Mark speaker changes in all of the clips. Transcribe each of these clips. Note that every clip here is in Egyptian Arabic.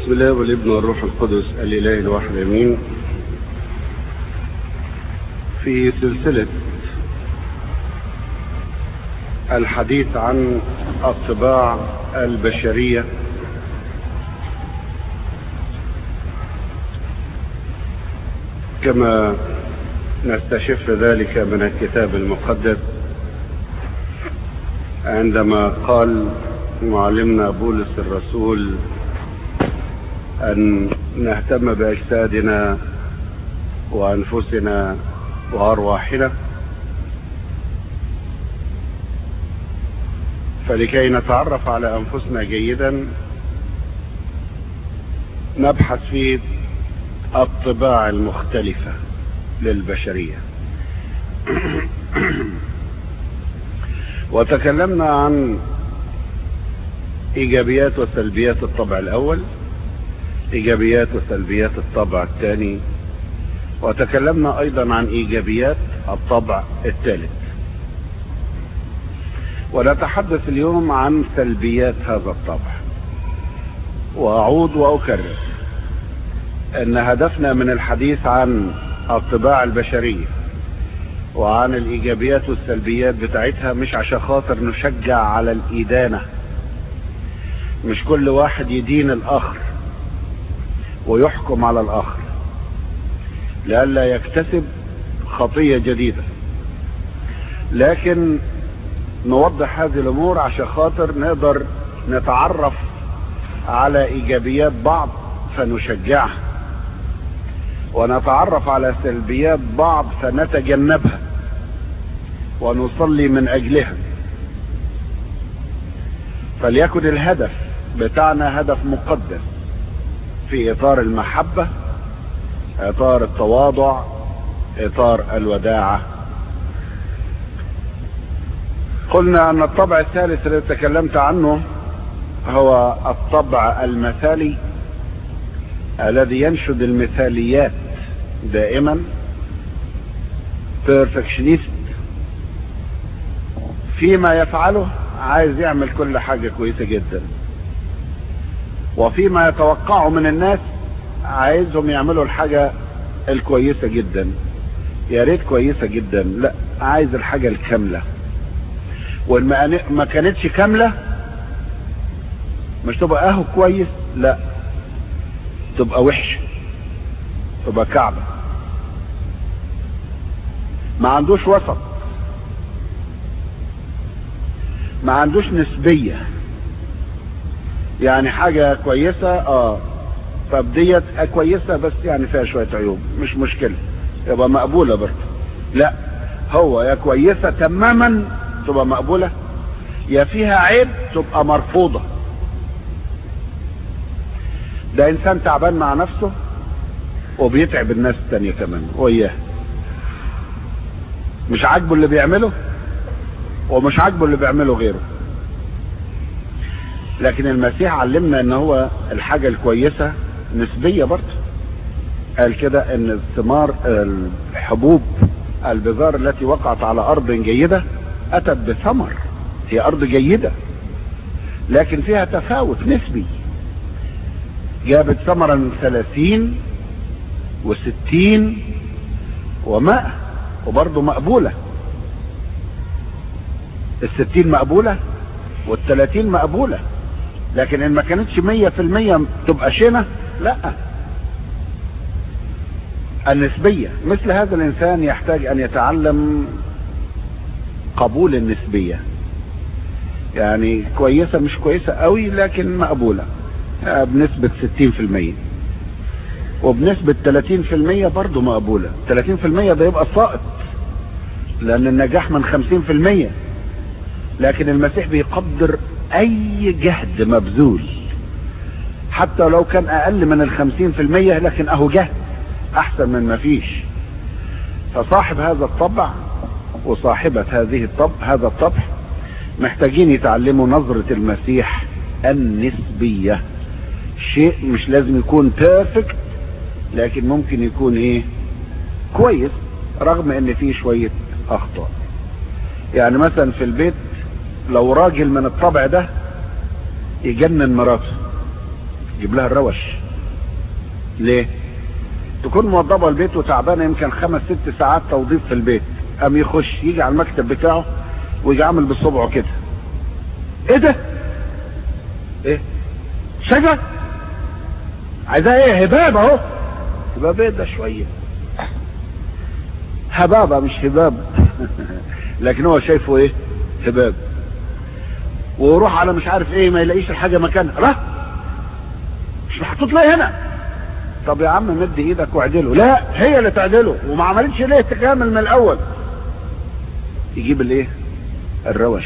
Speaker 1: بسم الله والابن والروح القدس الاله الواحد امين في سلسلة الحديث عن الطباع البشرية كما نستشف ذلك من الكتاب المقدس عندما قال معلمنا بولس الرسول أن نهتم بأجسادنا وأنفسنا وأرواحنا فلكي نتعرف على أنفسنا جيدا نبحث في الطباع المختلفة للبشرية وتكلمنا عن ايجابيات وسلبيات الطبع الاول ايجابيات وسلبيات الطبع الثاني وتكلمنا ايضا عن ايجابيات الطبع الثالث ونتحدث اليوم عن سلبيات هذا الطبع واعود واكرر ان هدفنا من الحديث عن الطباع البشريه وعن الايجابيات والسلبيات بتاعتها مش عشان خاطر نشجع على الادانه مش كل واحد يدين الاخر ويحكم على الاخر لئلا يكتسب خطيه جديده لكن نوضح هذه الامور عشان خاطر نقدر نتعرف على ايجابيات بعض فنشجعها ونتعرف على سلبيات بعض فنتجنبها ونصلي من اجلها فليكن الهدف بتاعنا هدف مقدس في اطار المحبة اطار التواضع اطار الوداعة قلنا ان الطبع الثالث الذي تكلمت عنه هو الطبع المثالي الذي ينشد المثاليات دائما بيرفكشنست فيما يفعله عايز يعمل كل حاجة كويسة جدا وفيما يتوقعه من الناس عايزهم يعملوا الحاجة الكويسة جدا يا ريت كويسة جدا لا عايز الحاجة الكاملة وان ما كانتش كاملة مش تبقى اهو كويس لا تبقى وحشة تبقى كعبة ما عندوش وسط ما عندوش نسبية يعني حاجة كويسة اه طب ديت كويسة بس يعني فيها شوية عيوب مش مشكلة يبقى مقبولة برضه لا هو يا كويسة تماما تبقى مقبولة يا فيها عيب تبقى مرفوضة ده انسان تعبان مع نفسه وبيتعب الناس التانية كمان وياه مش عاجبه اللي بيعمله ومش عاجبه اللي بيعمله غيره لكن المسيح علمنا ان هو الحاجة الكويسة نسبية برضه قال كده ان الثمار الحبوب البذار التي وقعت على ارض جيدة اتت بثمر هي ارض جيدة لكن فيها تفاوت نسبي جابت ثمرا ثلاثين وستين ومائة وبرضه مقبولة الستين مقبولة والثلاثين مقبولة لكن ان ما كانتش مية في المية تبقى شنة لا النسبية مثل هذا الانسان يحتاج ان يتعلم قبول النسبية يعني كويسة مش كويسة قوي لكن مقبولة بنسبة ستين في المية وبنسبة تلاتين في المية برضه مقبولة تلاتين في المية ده يبقى ساقط لان النجاح من خمسين في المية لكن المسيح بيقدر اي جهد مبذول حتى لو كان اقل من الخمسين في المية لكن اهو جهد احسن من ما فيش فصاحب هذا الطبع وصاحبة هذه الطبع هذا الطبع محتاجين يتعلموا نظرة المسيح النسبية شيء مش لازم يكون بيرفكت لكن ممكن يكون ايه كويس رغم ان فيه شوية اخطاء يعني مثلا في البيت لو راجل من الطبع ده يجنن مراته يجيب لها الروش ليه تكون موضبه البيت وتعبانه يمكن خمس ست ساعات توظيف في البيت قام يخش يجي على المكتب بتاعه ويجي عامل بصبعه كده ايه ده ايه شجر عايزاه ايه هباب اهو هباب ايه ده شويه هبابه مش هباب لكن هو شايفه ايه هباب ويروح على مش عارف ايه ما يلاقيش الحاجه مكانها لا مش محطوط ليه هنا طب يا عم مد ايدك واعدله لا هي اللي تعدله وما عملتش ليه تكامل من الاول يجيب الايه الروش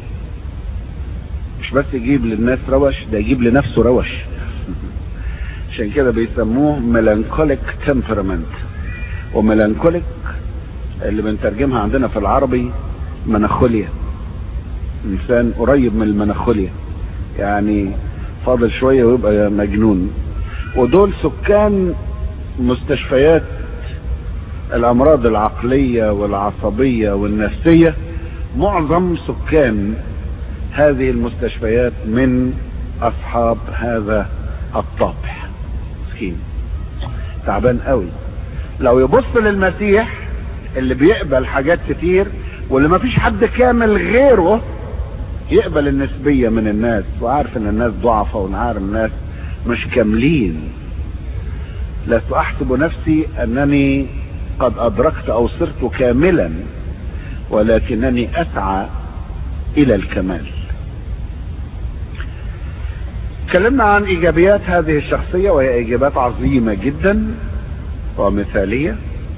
Speaker 1: مش بس يجيب للناس روش ده يجيب لنفسه روش عشان كده بيسموه ميلانكوليك تمبرمنت وميلانكوليك اللي بنترجمها عندنا في العربي مناخوليا انسان قريب من المناخوليا يعني فاضل شوية ويبقى مجنون ودول سكان مستشفيات الامراض العقلية والعصبية والنفسية معظم سكان هذه المستشفيات من اصحاب هذا الطابع مسكين تعبان قوي لو يبص للمسيح اللي بيقبل حاجات كتير واللي ما فيش حد كامل غيره يقبل النسبية من الناس وعارف ان الناس ضعفة وعارف الناس مش كاملين لست احسب نفسي انني قد ادركت او صرت كاملا ولكنني اسعى الى الكمال تكلمنا عن ايجابيات هذه الشخصية وهي ايجابيات عظيمة جدا ومثالية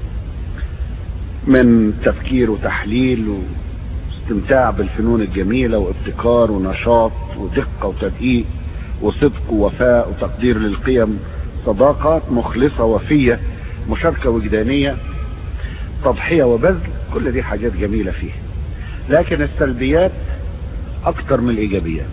Speaker 1: من تفكير وتحليل واستمتاع بالفنون الجميلة وابتكار ونشاط ودقة وتدقيق وصدق ووفاء وتقدير للقيم صداقات مخلصة وفية مشاركة وجدانية تضحية وبذل كل دي حاجات جميلة فيه لكن السلبيات اكتر من الايجابيات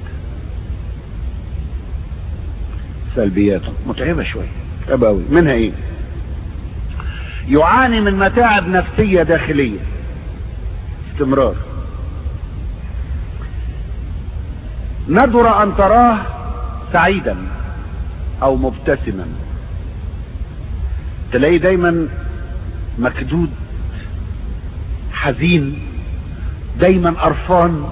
Speaker 1: سلبياته متعبة شوية متعبة قوي منها ايه يعاني من متاعب نفسية داخلية استمرار ندر ان تراه سعيدا او مبتسما تلاقيه دايما مكدود حزين دايما قرفان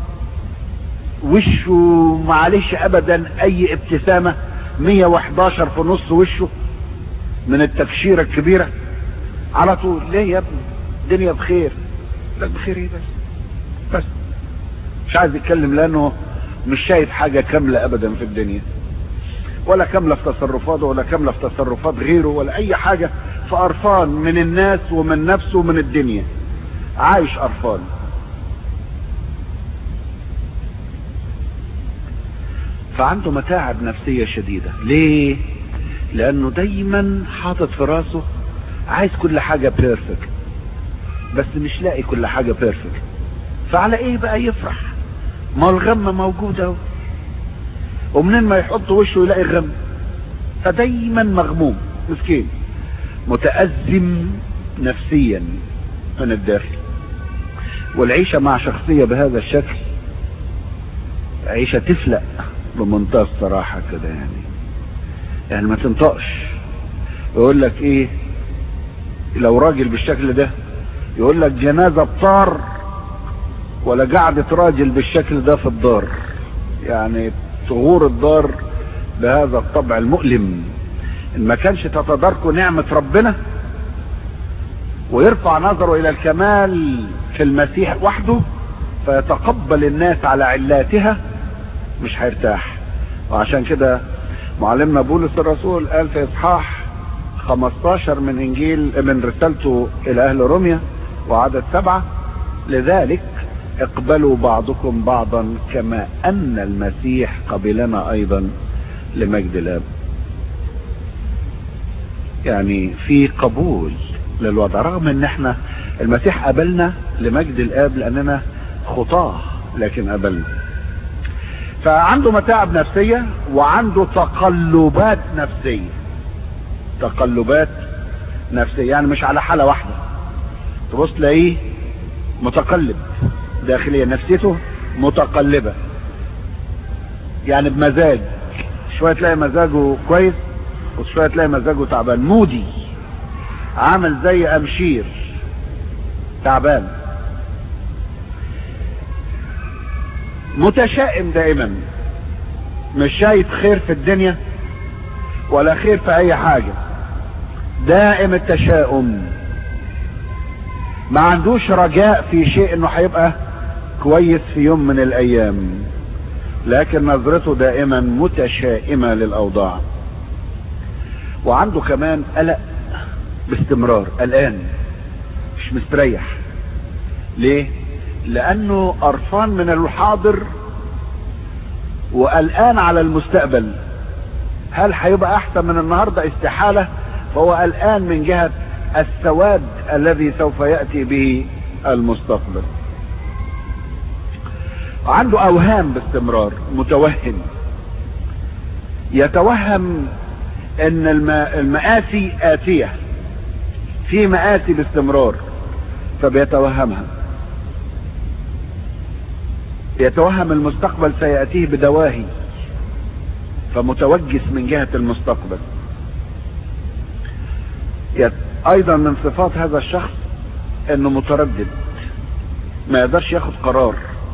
Speaker 1: وشه معلش ابدا اي ابتسامة 111 في نص وشه من التبشيرة الكبيرة على طول ليه يا ابني الدنيا بخير لك بخير ايه بس بس مش عايز يتكلم لانه مش شايف حاجة كاملة ابدا في الدنيا ولا كاملة في تصرفاته ولا كاملة في تصرفات غيره ولا اي حاجة فقرفان من الناس ومن نفسه ومن الدنيا عايش قرفان فعنده متاعب نفسية شديدة ليه لانه دايما حاطط في راسه عايز كل حاجة بيرفكت بس مش لاقي كل حاجة بيرفكت فعلى ايه بقى يفرح ما الغم موجود اهو ومنين ما يحط وشه يلاقي غم فدايما مغموم مسكين متأزم نفسيا من الداخل والعيشة مع شخصية بهذا الشكل عيشة تفلق بمنتهى الصراحة كده يعني يعني ما تنطقش يقول لك ايه لو راجل بالشكل ده يقول لك جنازة بطار ولا قعدة راجل بالشكل ده في الدار يعني تغور الدار بهذا الطبع المؤلم ان ما كانش تتداركوا نعمة ربنا ويرفع نظره الى الكمال في المسيح وحده فيتقبل الناس على علاتها مش هيرتاح وعشان كده معلمنا بولس الرسول قال في اصحاح 15 من انجيل من رسالته الى اهل روميا وعدد سبعة لذلك اقبلوا بعضكم بعضا كما ان المسيح قبلنا ايضا لمجد الاب يعني في قبول للوضع رغم ان احنا المسيح قبلنا لمجد الاب لاننا خطاه لكن قبلنا فعنده متاعب نفسية وعنده تقلبات نفسية تقلبات نفسية يعني مش على حالة واحدة تبص تلاقيه متقلب داخليا نفسيته متقلبة يعني بمزاج شوية تلاقي مزاجه كويس وشوية تلاقي مزاجه تعبان مودي عامل زي امشير تعبان متشائم دائما مش شايف خير في الدنيا ولا خير في اي حاجة دائم التشاؤم ما عندوش رجاء في شيء انه هيبقى كويس في يوم من الايام لكن نظرته دائما متشائمة للاوضاع وعنده كمان قلق باستمرار قلقان مش مستريح ليه لانه قرفان من الحاضر وقلقان على المستقبل هل هيبقى احسن من النهارده استحاله فهو قلقان من جهه السواد الذي سوف ياتي به المستقبل عنده اوهام باستمرار متوهم يتوهم ان المآسي آتية في مآسي باستمرار فبيتوهمها يتوهم المستقبل سيأتيه بدواهي فمتوجس من جهة المستقبل ايضا من صفات هذا الشخص انه متردد ما يقدرش ياخد قرار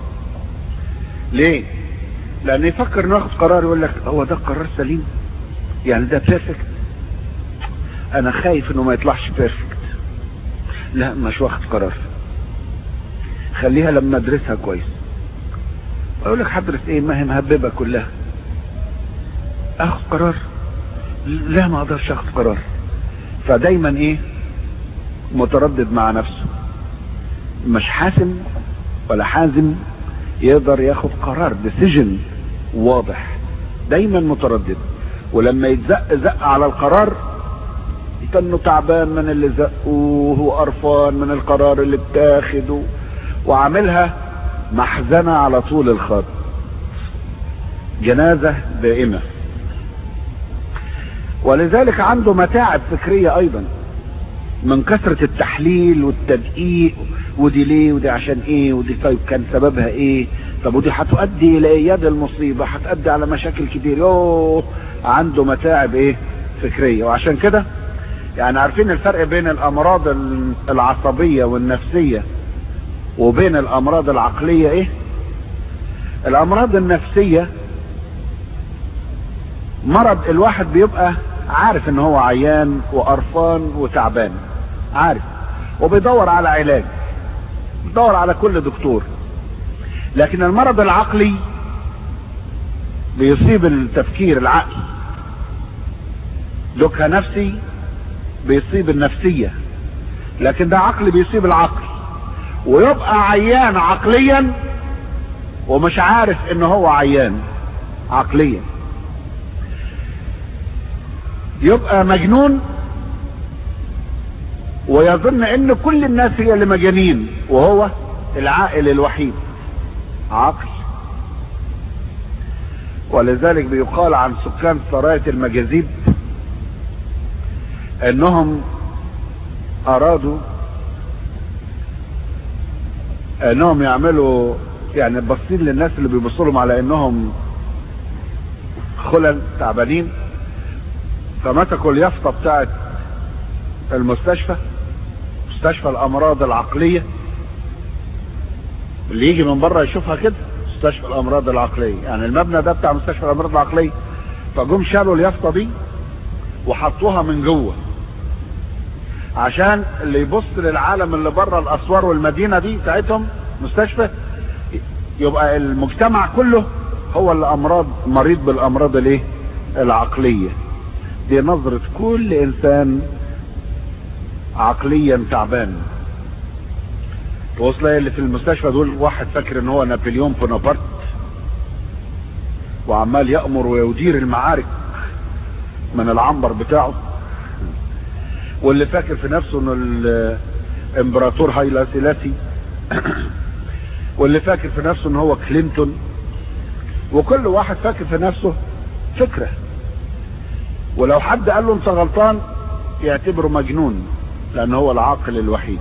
Speaker 1: ليه لان يفكر انه ياخد قرار يقول لك هو ده قرار سليم يعني ده بيرفكت انا خايف انه ما يطلعش بيرفكت لا مش واخد قرار خليها لما ادرسها كويس اقول لك هدرس ايه ما هي مهببه كلها اخد قرار لا ما اقدرش اخد قرار فدايما ايه متردد مع نفسه مش حاسم ولا حازم يقدر ياخد قرار ديسيجن واضح دايما متردد ولما يتزق زق على القرار كانه تعبان من اللي زقوه وقرفان من القرار اللي اتاخده وعاملها محزنة على طول الخط جنازة دائمة ولذلك عنده متاعب فكرية ايضا من كثرة التحليل والتدقيق ودي ليه ودي عشان ايه ودي طيب كان سببها ايه طب ودي هتؤدي الى ايجاد المصيبة هتؤدي على مشاكل كتير يوه عنده متاعب ايه فكرية وعشان كده يعني عارفين الفرق بين الامراض العصبية والنفسية وبين الامراض العقلية ايه الامراض النفسية مرض الواحد بيبقى عارف ان هو عيان وقرفان وتعبان عارف وبيدور على علاج بيدور على كل دكتور لكن المرض العقلي بيصيب التفكير العقل دكها نفسي بيصيب النفسية لكن ده عقل بيصيب العقل ويبقى عيان عقليا ومش عارف ان هو عيان عقليا يبقى مجنون ويظن ان كل الناس هي اللي مجانين وهو العاقل الوحيد عقل ولذلك بيقال عن سكان سراية المجاذيب انهم ارادوا انهم يعملوا يعني باصين للناس اللي بيبصوا لهم على انهم خلل تعبانين فمسكوا اليافطه بتاعت المستشفى مستشفى الامراض العقليه اللي يجي من بره يشوفها كده مستشفى الامراض العقليه يعني المبنى ده بتاع مستشفى الامراض العقليه فجم شالوا اليافطه دي وحطوها من جوه عشان اللي يبص للعالم اللي بره الاسوار والمدينه دي بتاعتهم مستشفى يبقى المجتمع كله هو اللي امراض مريض بالامراض الايه العقليه دي نظرة كل انسان عقليا تعبان توصل اللي في المستشفى دول واحد فاكر ان هو نابليون بونابرت وعمال يأمر ويدير المعارك من العنبر بتاعه واللي فاكر في نفسه انه الامبراطور هايلا سيلاسي واللي فاكر في نفسه ان هو كلينتون وكل واحد فاكر في نفسه فكره ولو حد قال له انت غلطان يعتبره مجنون لان هو العاقل الوحيد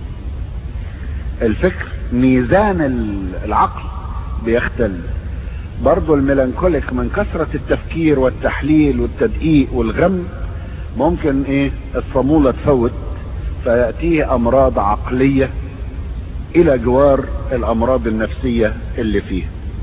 Speaker 1: الفكر ميزان العقل بيختل برضو الميلانكوليك من كثرة التفكير والتحليل والتدقيق والغم ممكن ايه الصمولة تفوت فيأتيه امراض عقلية الى جوار الامراض النفسية اللي فيه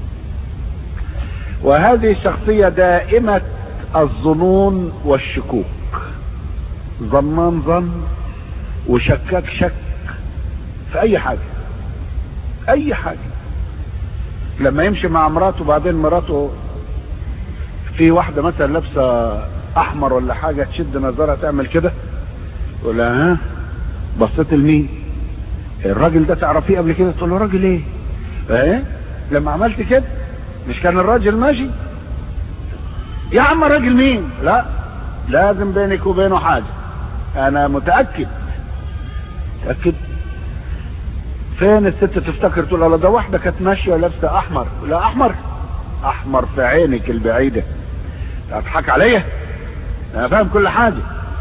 Speaker 1: وهذه الشخصية دائمة الظنون والشكوك ظنان ظن وشكاك شك في اي حاجة اي حاجة لما يمشي مع مراته بعدين مراته في واحدة مثلا لابسة احمر ولا حاجة تشد نظرها تعمل كده يقول لها ها بصيت لمين الراجل ده تعرفيه قبل كده تقول له راجل ايه ايه لما عملت كده مش كان الراجل ماشي يا عم راجل مين لا لازم بينك وبينه حاجة انا متأكد متأكد فين الست تفتكر تقول الله ده واحدة كانت ماشية لابسة احمر لا احمر احمر في عينك البعيدة اضحك عليا انا فاهم كل حاجة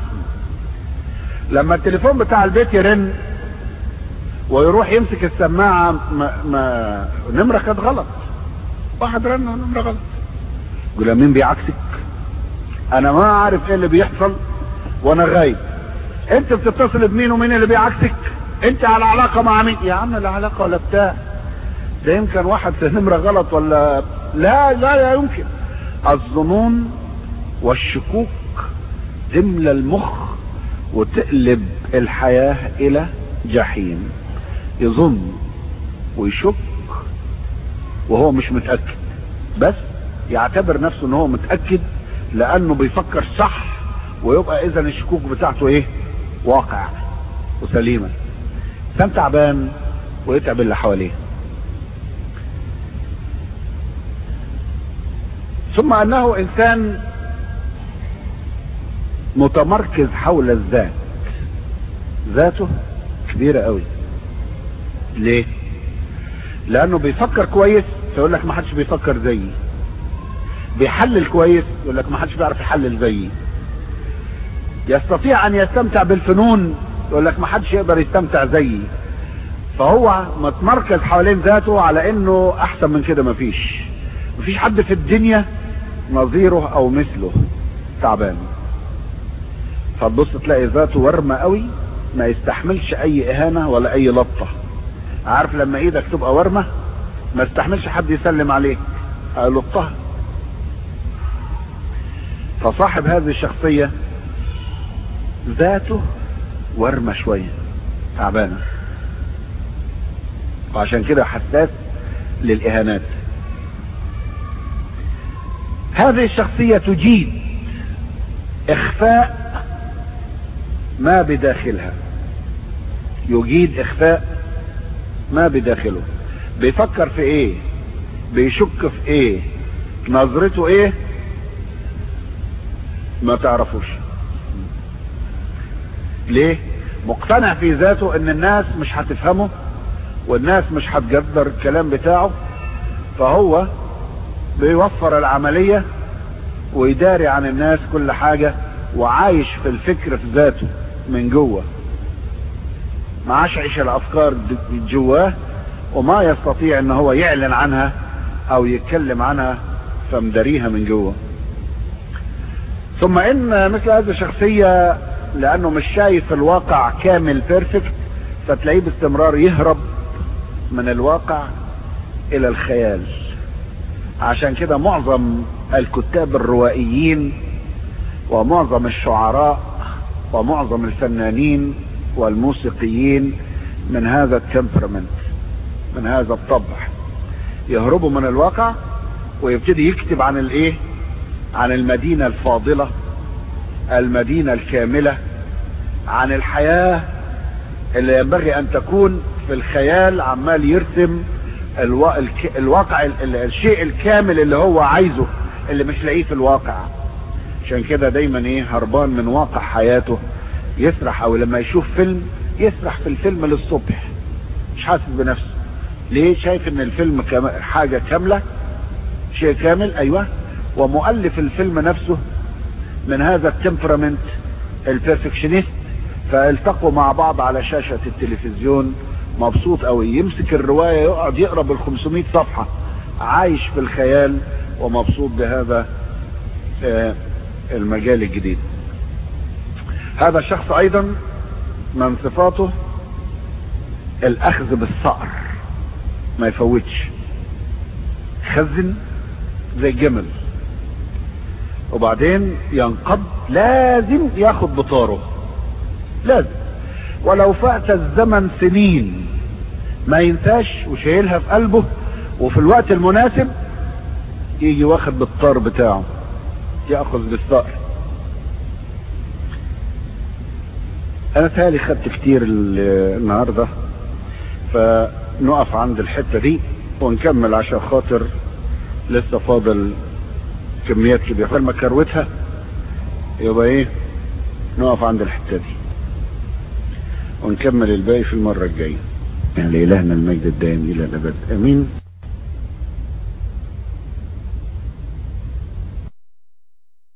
Speaker 1: لما التليفون بتاع البيت يرن ويروح يمسك السماعة ما ما نمرة كانت غلط واحد رن نمرة غلط يقول مين بيعكسك انا ما عارف ايه اللي بيحصل وانا غايب انت بتتصل بمين ومين اللي بيعكسك انت على علاقة مع مين يا عم لا علاقة ولا بتاع ده يمكن واحد في نمرة غلط ولا لا لا لا يمكن الظنون والشكوك تملى المخ وتقلب الحياة الى جحيم يظن ويشك وهو مش متأكد بس يعتبر نفسه ان هو متأكد لانه بيفكر صح ويبقى اذا الشكوك بتاعته ايه واقع وسليمة كان تعبان ويتعب اللي حواليه ثم انه انسان متمركز حول الذات ذاته كبيرة قوي ليه لانه بيفكر كويس فيقول لك ما حدش بيفكر زيي بيحلل كويس يقول لك ما حدش بيعرف يحلل زيي يستطيع ان يستمتع بالفنون يقول لك ما حدش يقدر يستمتع زيي فهو متمركز حوالين ذاته على انه احسن من كده مفيش مفيش حد في الدنيا نظيره او مثله تعبان فتبص تلاقي ذاته ورمة قوي ما يستحملش اي اهانة ولا اي لطة عارف لما ايدك تبقى ورمة ما يستحملش حد يسلم عليك لطها فصاحب هذه الشخصية ذاته ورمة شوية تعبانة وعشان كده حساس للإهانات هذه الشخصية تجيد إخفاء ما بداخلها يجيد إخفاء ما بداخله بيفكر في إيه بيشك في إيه نظرته إيه ما تعرفوش ليه مقتنع في ذاته ان الناس مش هتفهمه والناس مش هتقدر الكلام بتاعه فهو بيوفر العملية ويداري عن الناس كل حاجة وعايش في الفكر في ذاته من جوه معاش عيش الافكار جواه وما يستطيع ان هو يعلن عنها او يتكلم عنها فمداريها من جوه ثم ان مثل هذه الشخصية لانه مش شايف الواقع كامل بيرفكت فتلاقيه باستمرار يهرب من الواقع الى الخيال عشان كده معظم الكتاب الروائيين ومعظم الشعراء ومعظم الفنانين والموسيقيين من هذا التمبرمنت من هذا الطبع يهربوا من الواقع ويبتدي يكتب عن الايه عن المدينة الفاضلة المدينة الكاملة عن الحياة اللي ينبغي ان تكون في الخيال عمال يرسم الوا... الك... الواقع ال... ال... الشيء الكامل اللي هو عايزه اللي مش لاقيه في الواقع عشان كده دايما ايه هربان من واقع حياته يسرح او لما يشوف فيلم يسرح في الفيلم للصبح مش حاسس بنفسه ليه شايف ان الفيلم كام... حاجة كاملة شيء كامل ايوه ومؤلف الفيلم نفسه من هذا التمبرامنت البرفكشنست فالتقوا مع بعض على شاشة التلفزيون مبسوط قوي يمسك الرواية يقعد يقرا بال 500 صفحة عايش في الخيال ومبسوط بهذا المجال الجديد هذا الشخص ايضا من صفاته الاخذ بالصقر ما يفوتش خزن زي الجمل وبعدين ينقض لازم ياخد بطاره لازم ولو فات الزمن سنين ما ينساش وشايلها في قلبه وفي الوقت المناسب يجي واخد بالطار بتاعه ياخذ بالصقر انا تالي خدت كتير النهارده فنقف عند الحته دي ونكمل عشان خاطر لسه فاضل كميات كبيره لما كروتها يبقى ايه نقف عند الحته دي ونكمل الباقي في المره الجايه يعني لإلهنا المجد الدائم إلى الأبد آمين